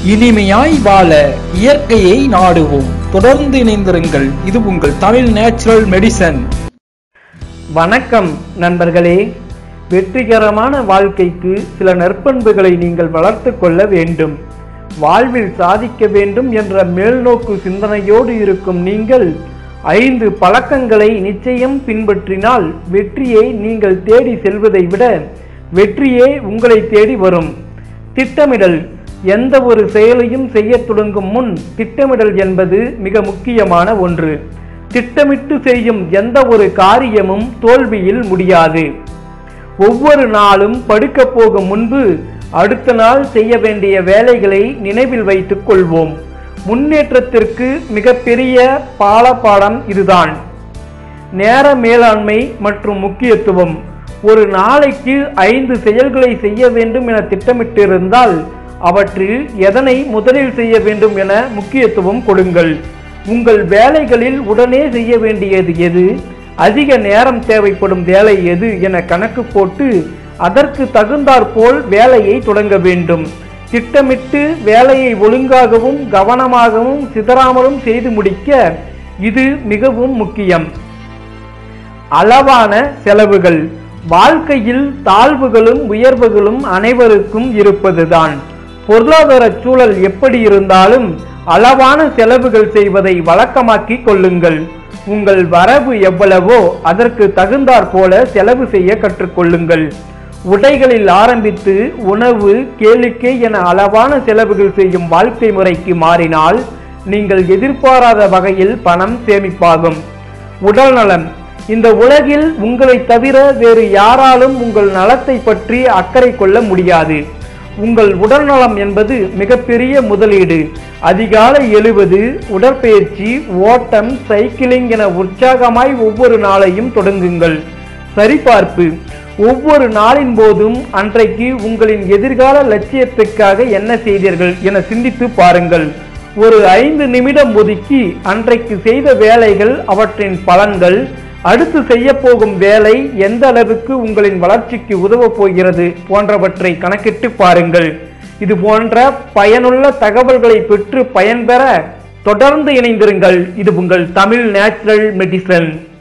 இனிமையாய் வாழ இயற்கையை நாடுவோம் தொடர்ந்து இணைந்திருங்கள் இது உங்கள் தமிழ் நேச்சுரல் மெடிசன் வணக்கம் நண்பர்களே வெற்றிகரமான வாழ்க்கைக்கு சில நற்பண்புகளை நீங்கள் வளர்த்து கொள்ள வேண்டும் வாழ்வில் சாதிக்க வேண்டும் என்ற மேல்நோக்கு சிந்தனையோடு இருக்கும் நீங்கள் ஐந்து பழக்கங்களை நிச்சயம் பின்பற்றினால் வெற்றியை நீங்கள் தேடி செல்வதை விட வெற்றியே உங்களை தேடி வரும் திட்டமிடல் எந்த ஒரு செயலையும் செய்யத் தொடங்கும் முன் திட்டமிடல் என்பது மிக முக்கியமான ஒன்று திட்டமிட்டு செய்யும் எந்த ஒரு காரியமும் தோல்வியில் முடியாது ஒவ்வொரு நாளும் படுக்க போகும் முன்பு அடுத்த நாள் செய்ய வேண்டிய வேலைகளை நினைவில் வைத்துக் கொள்வோம் முன்னேற்றத்திற்கு மிகப்பெரிய பாலபாடம் இதுதான் நேர மேலாண்மை மற்றும் முக்கியத்துவம் ஒரு நாளைக்கு ஐந்து செயல்களை செய்ய வேண்டும் என திட்டமிட்டிருந்தால் அவற்றில் எதனை முதலில் செய்ய வேண்டும் என முக்கியத்துவம் கொடுங்கள் உங்கள் வேலைகளில் உடனே செய்ய வேண்டியது எது அதிக நேரம் தேவைப்படும் வேலை எது என கணக்கு போட்டு அதற்கு தகுந்தாற்போல் வேலையை தொடங்க வேண்டும் திட்டமிட்டு வேலையை ஒழுங்காகவும் கவனமாகவும் சிதறாமலும் செய்து முடிக்க இது மிகவும் முக்கியம் அளவான செலவுகள் வாழ்க்கையில் தாழ்வுகளும் உயர்வுகளும் அனைவருக்கும் இருப்பதுதான் பொருளாதார சூழல் எப்படி இருந்தாலும் அளவான செலவுகள் செய்வதை வழக்கமாக்கிக் கொள்ளுங்கள் உங்கள் வரவு எவ்வளவோ அதற்கு தகுந்தாற் போல செலவு செய்ய கற்றுக்கொள்ளுங்கள் உடைகளில் ஆரம்பித்து உணவு கேளிக்கை என அளவான செலவுகள் செய்யும் வாழ்க்கை முறைக்கு மாறினால் நீங்கள் எதிர்பாராத வகையில் பணம் சேமிப்பாகும் உடல் நலம் இந்த உலகில் உங்களை தவிர வேறு யாராலும் உங்கள் நலத்தை பற்றி அக்கறை கொள்ள முடியாது உங்கள் உடல் நலம் என்பது மிகப்பெரிய முதலீடு அதிகாலை எழுவது உடற்பயிற்சி ஓட்டம் சைக்கிளிங் என உற்சாகமாய் ஒவ்வொரு நாளையும் தொடங்குங்கள் சரிபார்ப்பு ஒவ்வொரு நாளின் போதும் அன்றைக்கு உங்களின் எதிர்கால லட்சியத்துக்காக என்ன செய்தீர்கள் என சிந்தித்து பாருங்கள் ஒரு ஐந்து நிமிடம் ஒதுக்கி அன்றைக்கு செய்த வேலைகள் அவற்றின் பலன்கள் அடுத்து செய்ய போகும் வேலை எந்த அளவுக்கு உங்களின் வளர்ச்சிக்கு உதவப் போகிறது போன்றவற்றை கணக்கிட்டு பாருங்கள் இது போன்ற பயனுள்ள தகவல்களை பெற்று பயன்பெற தொடர்ந்து இணைந்திருங்கள் இது உங்கள் தமிழ் நேச்சுரல் மெடிசன்